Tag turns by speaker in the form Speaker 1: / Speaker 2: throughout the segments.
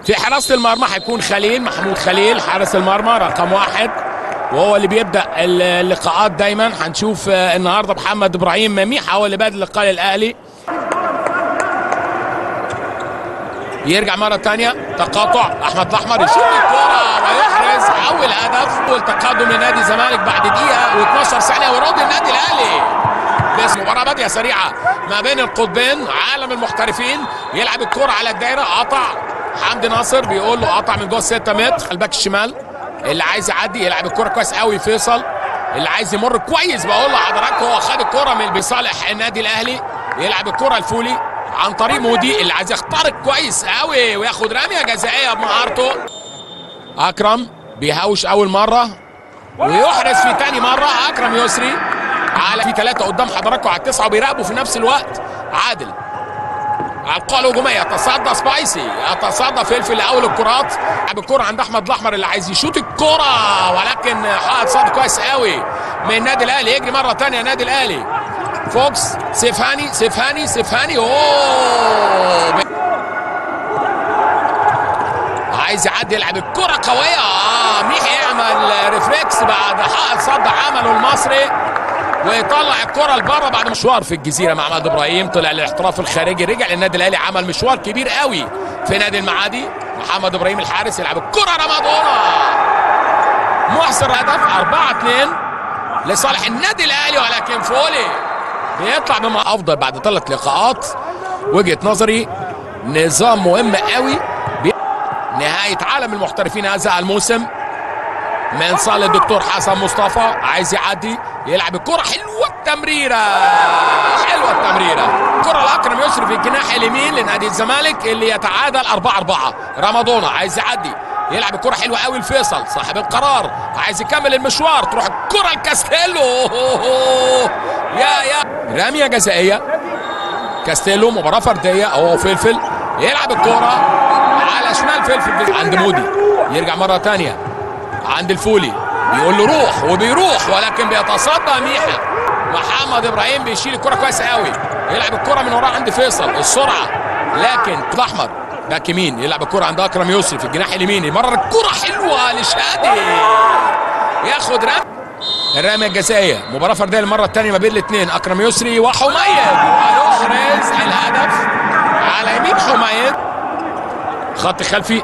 Speaker 1: في حراسه المرمى هيكون خليل محمود خليل حارس المرمى رقم واحد وهو اللي بيبدا اللقاءات دايما هنشوف آه، النهارده محمد ابراهيم مميحه هو اللي بادئ اللقاء الاهلي يرجع مرة تانية تقاطع أحمد الأحمر يشوط الكرة ويحرز أول هدف أول تقدم لنادي الزمالك بعد دقيقة و12 ثانية وراضي النادي الأهلي بس مباراة بادية سريعة ما بين القطبين عالم المحترفين يلعب الكرة على الدايرة قطع حمدي ناصر بيقول له قطع من جوه 6 متر الباك الشمال اللي عايز يعدي يلعب الكرة كويس قوي فيصل اللي عايز يمر كويس بقول لحضراتكم هو خد الكرة من بصالح النادي الأهلي يلعب الكرة الفولي عن طريق مودي اللي عايز يخترق كويس قوي وياخد رميه جزائيه بمهارته اكرم بيهاوش اول مره ويحرز في تاني مره اكرم يسري على في ثلاثه قدام حضراتكم على التسعه وبيراقبوا في نفس الوقت عادل على القوة الهجومية يتصدى سبايسي يتصدى فلفل لأول الكرات لعب الكرة عند أحمد الأحمر اللي عايز يشوط الكرة ولكن حقق صد كويس قوي من النادي الأهلي يجري مرة تانية النادي الأهلي فوكس سيفهاني سيفهاني سيفهاني اوه عايز يعدي يلعب الكرة قوية اه ميحي يعمل ريفلكس بعد حق صد عمله المصري ويطلع الكرة لبره بعد مشوار في الجزيرة مع محمد ابراهيم طلع للاحتراف الخارجي رجع للنادي الاهلي عمل مشوار كبير قوي في نادي المعادي محمد ابراهيم الحارس يلعب الكرة رمضانة محسن هدف 4 2 لصالح النادي الاهلي ولكن فولي بيطلع بما افضل بعد ثلاث لقاءات وجهه نظري نظام مهم قوي بي- نهايه عالم المحترفين هذا الموسم من صالح الدكتور حسن مصطفى عايز يعدي يلعب الكرة حلوة التمريرة حلوة التمريرة كرة لأكرم يسري في الجناح اليمين لنادي الزمالك اللي يتعادل 4 4 رمضان عايز يعدي يلعب الكرة حلوة قوي لفيصل صاحب القرار عايز يكمل المشوار تروح الكرة لكاستيلو يا يا رمية جزائية كاستيلو مباراة فردية اهو فلفل يلعب الكرة على شمال فلفل عند مودي يرجع مرة تانية عند الفولي بيقول له روح وبيروح ولكن بيتصدى ميحا محمد ابراهيم بيشيل الكرة كويس قوي يلعب الكرة من وراه عند فيصل السرعة لكن الاحمر باك يمين يلعب الكرة عند اكرم يوسف في الجناح اليمين يمرر الكرة حلوة لشادي ياخد رمي الرمية الجزائية مباراة فردية للمرة الثانية ما بين الاثنين أكرم يسري وحميد ويحرز الهدف على يمين حميد خط خلفي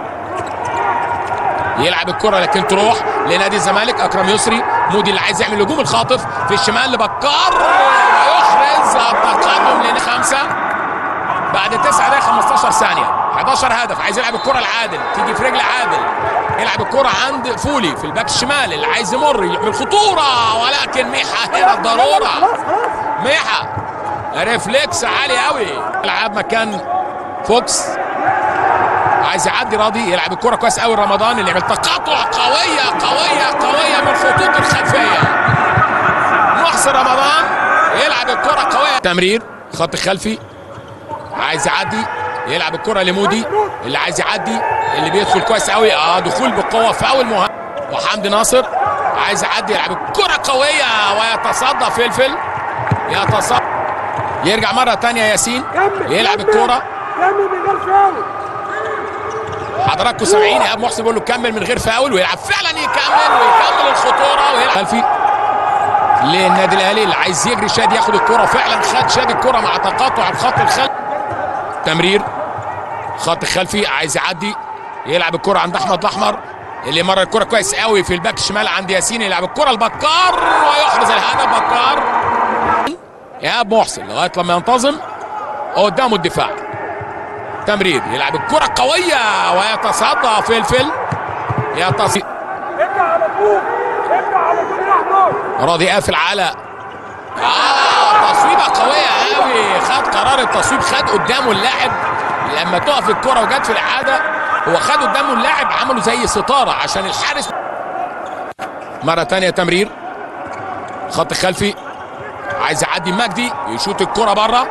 Speaker 1: يلعب الكرة لكن تروح لنادي الزمالك أكرم يسري مودي اللي عايز يعمل الهجوم الخاطف في الشمال لبكار ويحرز التقدم لخمسة بعد 9 دقايق 15 ثانية 11 هدف عايز يلعب الكرة لعادل تيجي في رجل عادل يلعب الكرة عند فولي في الباك الشمال اللي عايز يمر يعمل خطورة ولكن ميحا هنا الضرورة ميحا ريفلكس عالي قوي يلعب مكان فوكس عايز يعدي راضي يلعب الكرة كويس قوي رمضان اللي يعمل تقاطع قوية قوية قوية من الخطوط الخلفية محسن رمضان يلعب الكرة قوية تمرير خط خلفي عايز يعدي يلعب الكرة لمودي اللي عايز يعدي اللي بيدخل كويس قوي اه دخول بقوة في اول مهاجم وحمدي ناصر عايز يعدي يلعب الكرة قوية ويتصدى فلفل يتصدى يرجع مرة تانية ياسين يلعب الكرة
Speaker 2: كمل من غير فاول
Speaker 1: حضراتكم سامعين ايهاب محسن بيقول له كمل من غير فاول ويلعب فعلا يكمل ويكمل الخطوره ويلعب خلفي للنادي الاهلي اللي عايز يجري شاد ياخد الكره فعلا خد شاد الكره مع تقاطع الخط الخلفي تمرير خط خلفي عايز يعدي يلعب الكره عند احمد الاحمر اللي مر الكره كويس قوي في الباك الشمال عند ياسين يلعب الكره لبكار ويحرز الهدف بكار ايهاب محسن لغايه لما ينتظم قدامه الدفاع تمرير يلعب الكرة قوية ويتصدى فلفل يتصدى
Speaker 2: ارجع على طول ارجع على طول يا احمد
Speaker 1: راضي قافل على اه تصويبة قوية قوي خد قرار التصويب خد قدامه اللاعب لما تقف الكرة وجت في الإعادة هو خد قدامه اللاعب عمله زي ستارة عشان الحارس مرة تانية تمرير خط خلفي عايز يعدي مجدي يشوط الكرة بره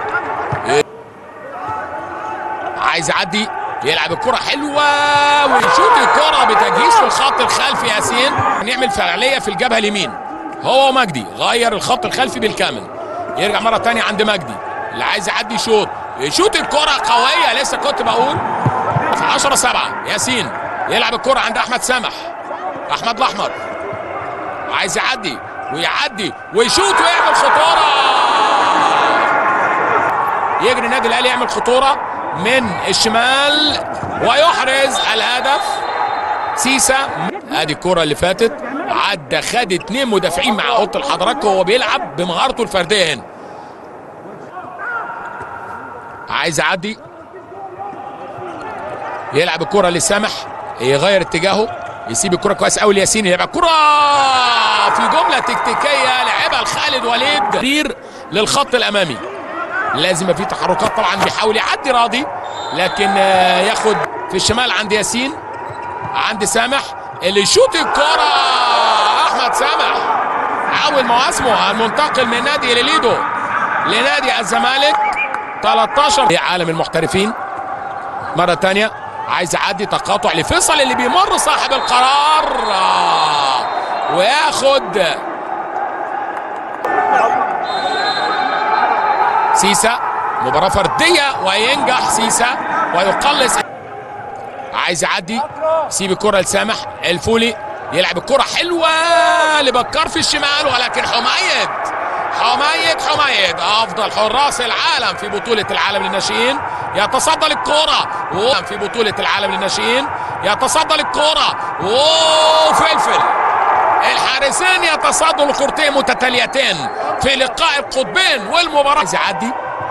Speaker 1: عايز يعدي يلعب الكرة حلوة ويشوط الكرة بتجهيز في الخط الخلفي ياسين نعمل فعالية في الجبهة اليمين هو ومجدي غير الخط الخلفي بالكامل يرجع مرة تانية عند مجدي اللي عايز يعدي يشوط يشوط الكرة قوية لسه كنت بقول في 10 7 ياسين يلعب الكرة عند احمد سامح احمد الاحمر عايز يعدي ويعدي ويشوط ويعمل خطوره يجري النادي الاهلي يعمل خطوره من الشمال ويحرز الهدف سيسا ادي الكرة اللي فاتت عدى خد اتنين مدافعين مع اوضه الحضرات وهو بيلعب بمهارته الفرديه هنا عايز يعدي يلعب الكرة لسامح يغير اتجاهه يسيب الكرة كويس قوي لياسين يلعب الكرة في جملة تكتيكية لعبها لخالد وليد تدير للخط الأمامي لازم يبقى في تحركات طبعا بيحاول يعدي راضي لكن آه، ياخد في الشمال عند ياسين عند سامح اللي يشوط الكرة أحمد سامح أول مواسمه المنتقل من نادي ليليدو لنادي الزمالك 13 في عالم المحترفين مرة تانية عايز يعدي تقاطع لفيصل اللي بيمر صاحب القرار آه، وياخد سيسا مباراة فردية وينجح سيسا ويقلص عايز يعدي يسيب الكرة لسامح الفولي يلعب الكرة حلوة لبكار في الشمال ولكن حميد حميد حميد افضل حراس العالم في بطولة العالم للناشئين يتصدى للكرة و- في بطولة العالم للناشئين يتصدى للكرة وفلفل الحارسين يتصدوا لكرتين متتاليتين في لقاء القطبين والمباراة عايز يعدي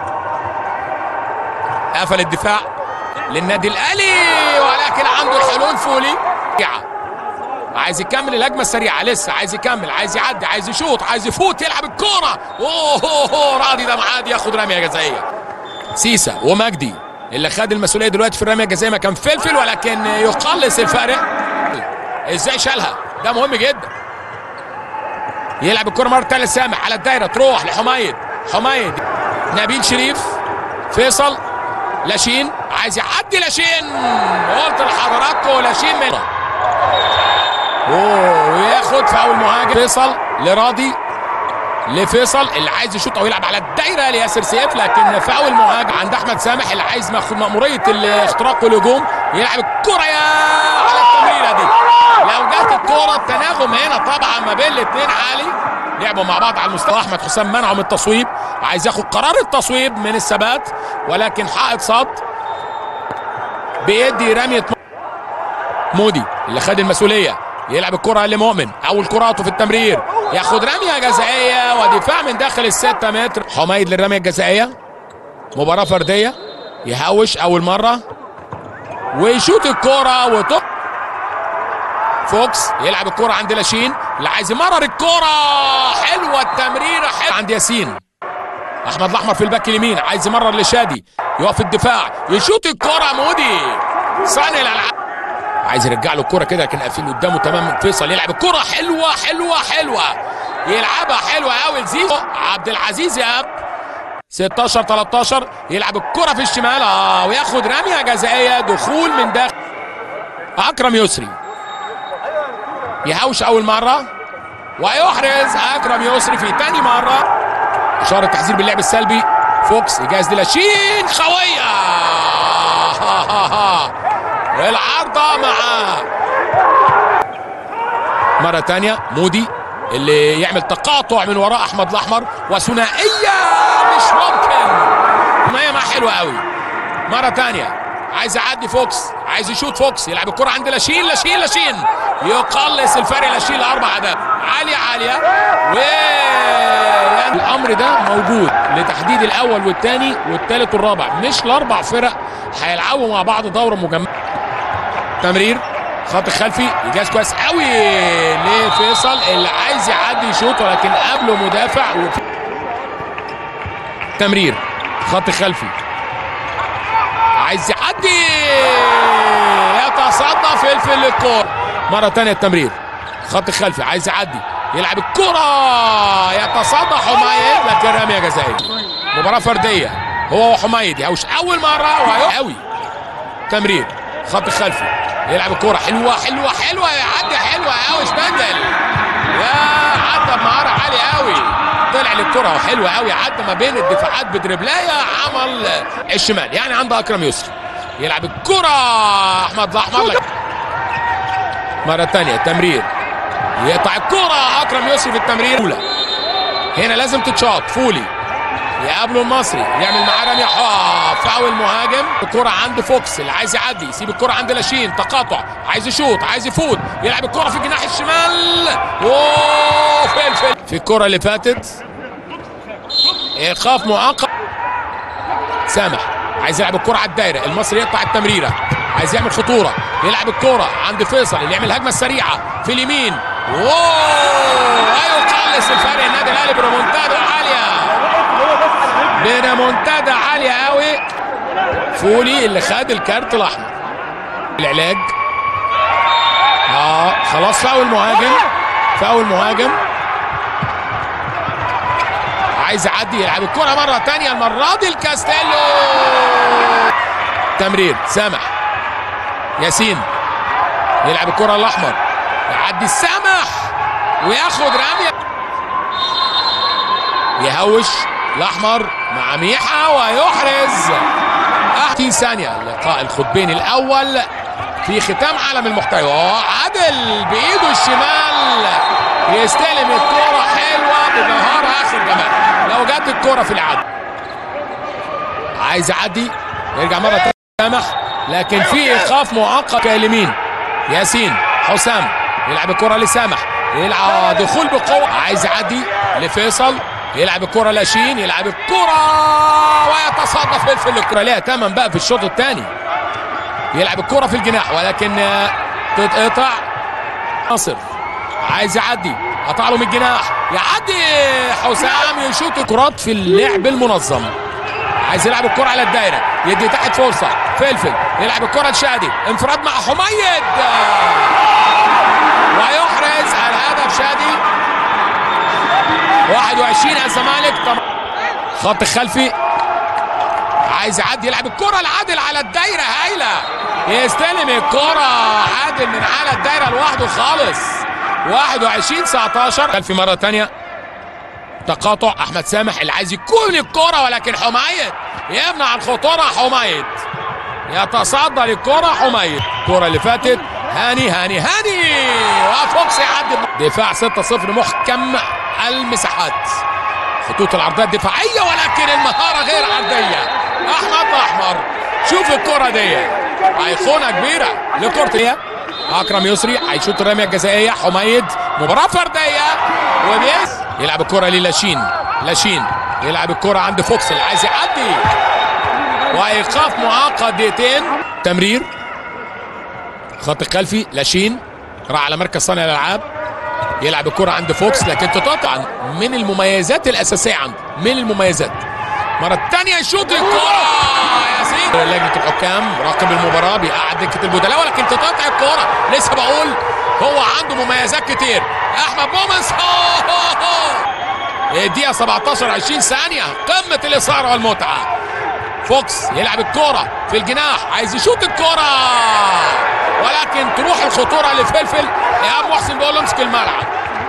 Speaker 1: قفل الدفاع للنادي الاهلي ولكن عنده الحلول فولي عايز يكمل الهجمه السريعه لسه عايز يكمل عايز يعدي عايز يشوط عايز يفوت يلعب الكوره اوه أوه، أوه، راضي ده معاد ياخد رميه جزائيه سيسا ومجدي اللي خد المسؤوليه دلوقتي في الرميه الجزائيه مكان فلفل ولكن يقلص الفارق ازاي شالها ده مهم جدا يلعب الكره مره ثانيه سامح على الدايره تروح لحميد حميد نبيل شريف فيصل لاشين عايز يعدي لاشين قلت لحضراتكم لاشين من اوه وياخد فاول مهاجم فيصل لراضي لفيصل اللي عايز يشوط او يلعب على الدايره لياسر سيف لكن فاول مهاجم عند احمد سامح اللي عايز ماخد ماموريه الاختراق والهجوم يلعب الكره يا على التمريره دي لو جت الكره التناغم هنا طبعا ما بين الاثنين عالي لعبوا مع بعض على المستوى احمد حسام منعه من التصويب عايز ياخد قرار التصويب من الثبات ولكن حائط صد بيدي رميه مودي اللي خد المسؤوليه يلعب الكره لمؤمن اول كراته في التمرير ياخد رميه جزائيه ودفاع من داخل الستة متر حميد للرميه الجزائيه مباراه فرديه يهوش اول مره ويشوط الكره وتق فوكس يلعب الكره عند لاشين اللي عايز يمرر الكره حلوه التمريره حلوه عند ياسين احمد الاحمر في الباك اليمين عايز يمرر لشادي يقف الدفاع يشوط الكره مودي صانع الالعاب عايز يرجع له الكرة كده لكن قافل قدامه تمام فيصل يلعب الكرة حلوة حلوة حلوة يلعبها حلوة قوي لزيزو عبد العزيز ياب 16 13 يلعب الكرة في الشمال اه وياخد رمية جزائية دخول من داخل اكرم يسري يهوش اول مرة ويحرز اكرم يسري في تاني مرة اشارة تحذير باللعب السلبي فوكس يجهز للاشين خوية العارضة مع مرة تانية مودي اللي يعمل تقاطع من وراء احمد الاحمر وثنائية مش ممكن ثنائية ما حلوة قوي مرة تانية عايز يعدي فوكس عايز يشوط فوكس يلعب الكرة عند لاشين لاشين لاشين يقلص الفرق لاشين لاربع اهداف عالية عالية و الامر ده موجود لتحديد الاول والثاني والثالث والرابع مش الاربع فرق هيلعبوا مع بعض دوره مجمعه تمرير خط خلفي يجاز كويس قوي لفيصل اللي عايز يعدي يشوط ولكن قبله مدافع وفي تمرير خط خلفي عايز يعدي يتصدى فلفل للكورة مرة تانية التمرير خط خلفي عايز يعدي يلعب الكرة يتصدى حميد لكن رمية جزائية مباراة فردية هو وحميد يهوش أول مرة وهي قوي تمرير خط خلفي يلعب الكرة حلوة حلوة حلوة يعدي حلوة قوي شمندل يا عدى بمهارة عالية قوي طلع للكرة حلوة قوي عدى ما بين الدفاعات بدربلاية عمل الشمال يعني عنده أكرم يسري يلعب الكرة احمد الاحمر مرة ثانية تمرير يقطع الكرة اكرم يوسف التمرير الاولى هنا لازم تتشاط فولي يقابله المصري يعمل معاه رمية فاول مهاجم الكرة عند فوكس اللي عايز يعدي يسيب الكرة عند لاشين تقاطع عايز يشوط عايز يفوت يلعب الكرة في الجناح الشمال اوه فلفل في الكرة اللي فاتت ايقاف مؤقت سامح عايز يلعب الكرة على الدايرة المصري يقطع التمريرة عايز يعمل خطورة يلعب الكرة عند فيصل اللي يعمل الهجمة السريعة في اليمين واو يقلص الفرق النادي الاهلي بريمونتادا عالية بريمونتادا عالية قوي فولي اللي خد الكارت الاحمر العلاج اه خلاص فاول مهاجم فاول مهاجم عايز يعدي يلعب الكرة مرة تانية المرة دي الكاستيلو تمرير سامح ياسين يلعب الكرة الأحمر يعدي السامح وياخد رمية يهوش الأحمر مع ميحة ويحرز 60 ثانية لقاء القطبين الأول في ختام عالم المحتوى عادل بإيده الشمال يستلم الكرة حلوة بمهارة آخر جمال لو جت الكرة في العدل عايز يعدي يرجع مرة تانية سامح لكن في ايقاف مؤقت اليمين ياسين حسام يلعب الكرة لسامح يلعب دخول بقوة عايز يعدي لفيصل يلعب الكرة لاشين يلعب الكرة ويتصدى فلفل الكرة ليها تمن بقى في الشوط الثاني يلعب الكرة في الجناح ولكن تتقطع ناصر عايز يعدي قطع له من الجناح يعدي حسام يشوط كرات في اللعب المنظم عايز يلعب الكرة على الدايرة يدي تحت فرصة فلفل يلعب الكرة لشادي انفراد مع حميد ويحرز الهدف شادي 21 الزمالك خط خلفي عايز يعدي يلعب الكرة لعادل على الدايرة هايلة يستلم الكرة عادل من على الدايرة لوحده خالص 21 19 خلفي مرة تانية تقاطع احمد سامح اللي عايز يكون الكرة ولكن حميد يمنع الخطورة حميد يتصدى للكرة حميد الكرة اللي فاتت هاني هاني هاني وفوكس يعدي دفاع 6-0 محكم المساحات خطوط العرضية الدفاعية ولكن المهارة غير عادية احمد احمر شوف الكرة دي ايقونة كبيرة لكرة اكرم يسري هيشوط الرمية الجزائية حميد مباراة فردية وبيس يلعب الكرة للاشين لاشين يلعب الكرة عند فوكس اللي عايز يعدي وايقاف مؤقت دقيقتين تمرير خط الخلفي لاشين راح على مركز صانع الالعاب يلعب الكرة عند فوكس لكن تقطع من المميزات الاساسية عنده من المميزات مرة تانية يشوط الكرة ياسين لجنة الحكام راقب المباراة بيقعد دكة البدلاء ولكن تقطع الكرة لسه بقول هو عنده مميزات كتير احمد مومنس الدقيقة 17 20 ثانية قمة الإثارة والمتعة فوكس يلعب الكرة في الجناح عايز يشوط الكرة ولكن تروح الخطورة لفلفل ايهاب محسن بيقول له امسك الملعب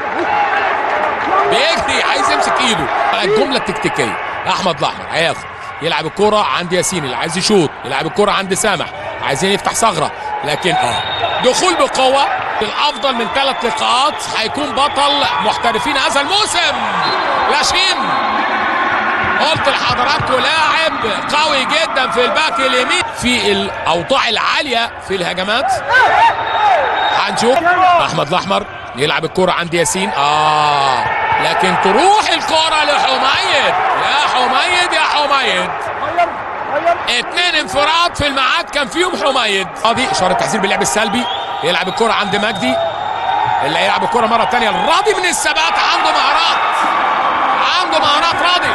Speaker 1: بيجري عايز يمسك ايده الجملة التكتيكية احمد الاحمر هياخد يلعب الكرة عند ياسين اللي عايز يشوط يلعب الكرة عند سامح عايزين يفتح ثغرة لكن اه دخول بقوة الافضل من ثلاث لقاءات هيكون بطل محترفين هذا الموسم لاشين قلت لحضراتكم لاعب قوي جدا في الباك اليمين في الاوضاع العاليه في الهجمات هنشوف احمد الاحمر يلعب الكرة عند ياسين اه لكن تروح الكرة لحميد يا حميد يا حميد اتنين انفراد في الميعاد كان فيهم حميد راضي اشاره تحذير باللعب السلبي يلعب الكرة عند مجدي اللي هيلعب الكرة مرة تانية راضي من الثبات عنده مهارات عنده مهارات راضي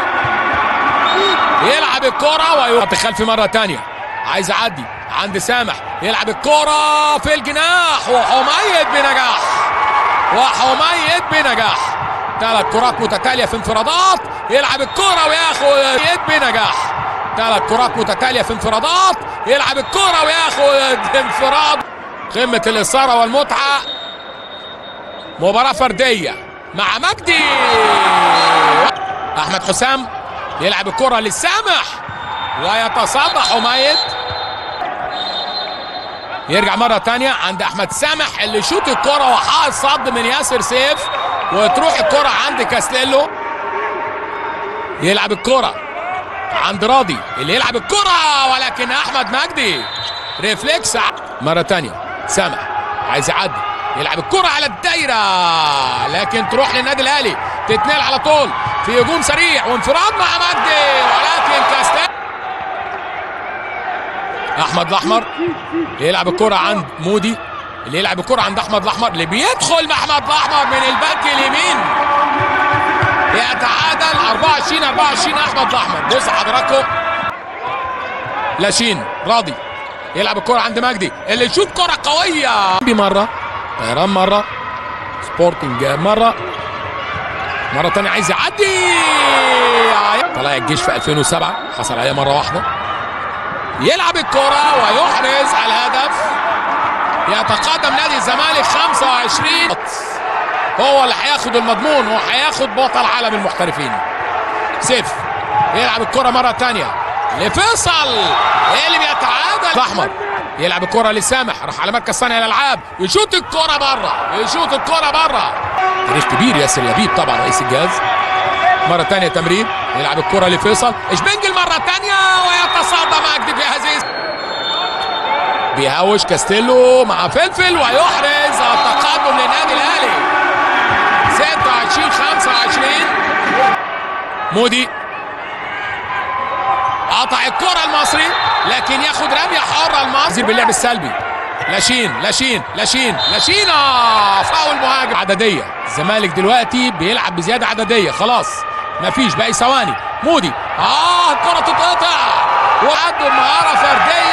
Speaker 1: يلعب الكرة ويحط خلفي مرة تانية عايز يعدي عند سامح يلعب الكرة في الجناح وحميد بنجاح وحميد بنجاح ثلاث كرات متتالية في انفرادات يلعب الكرة وياخد بنجاح ثلاث كرات متتالية في انفرادات يلعب الكرة وياخد انفراد قمة الإثارة والمتعة مباراة فردية مع مجدي أحمد حسام يلعب الكرة للسامح ويتصدى حميد يرجع مره تانية عند احمد سامح اللي يشوط الكره وحائط صد من ياسر سيف وتروح الكره عند كاستيلو يلعب الكره عند راضي اللي يلعب الكره ولكن احمد مجدي ريفلكس مره تانية سامح عايز يعدي يلعب الكره على الدايره لكن تروح للنادي الاهلي تتنقل على طول في هجوم سريع وانفراد مع مجدي ولكن كاستيلو احمد الاحمر يلعب الكره عند مودي اللي يلعب الكره عند احمد الاحمر اللي بيدخل مع احمد الاحمر من الباك اليمين يتعادل 24 24 احمد الاحمر بص حضراتكم لاشين راضي يلعب الكره عند مجدي اللي يشوط كره قويه مره طيران مره سبورتنج مره مره ثانيه عايز يعدي طلع الجيش في 2007 حصل عليه مره واحده يلعب الكرة ويحرز الهدف يتقدم نادي الزمالك 25 هو اللي هياخد المضمون وهياخد بطل عالم المحترفين سيف يلعب الكرة مرة تانية لفيصل اللي بيتعادل احمد يلعب الكرة لسامح راح على مركز صانع الالعاب يشوط الكرة بره يشوط الكرة بره تاريخ كبير ياسر لبيب طبعا رئيس الجهاز مرة تانية تمرير يلعب الكرة لفيصل اشبنجل مرة تانية ويتصدى مجدي في هزيز بيهوش كاستيلو مع فلفل ويحرز التقدم للنادي الاهلي 26 25 مودي قطع الكرة المصري لكن ياخد رمية حرة المصري باللعب السلبي لاشين لاشين لاشين لاشين آه فاول مهاجم عددية الزمالك دلوقتي بيلعب بزيادة عددية خلاص مفيش باقي ثواني مودي اه الكرة تتقطع وعنده مهارة فردية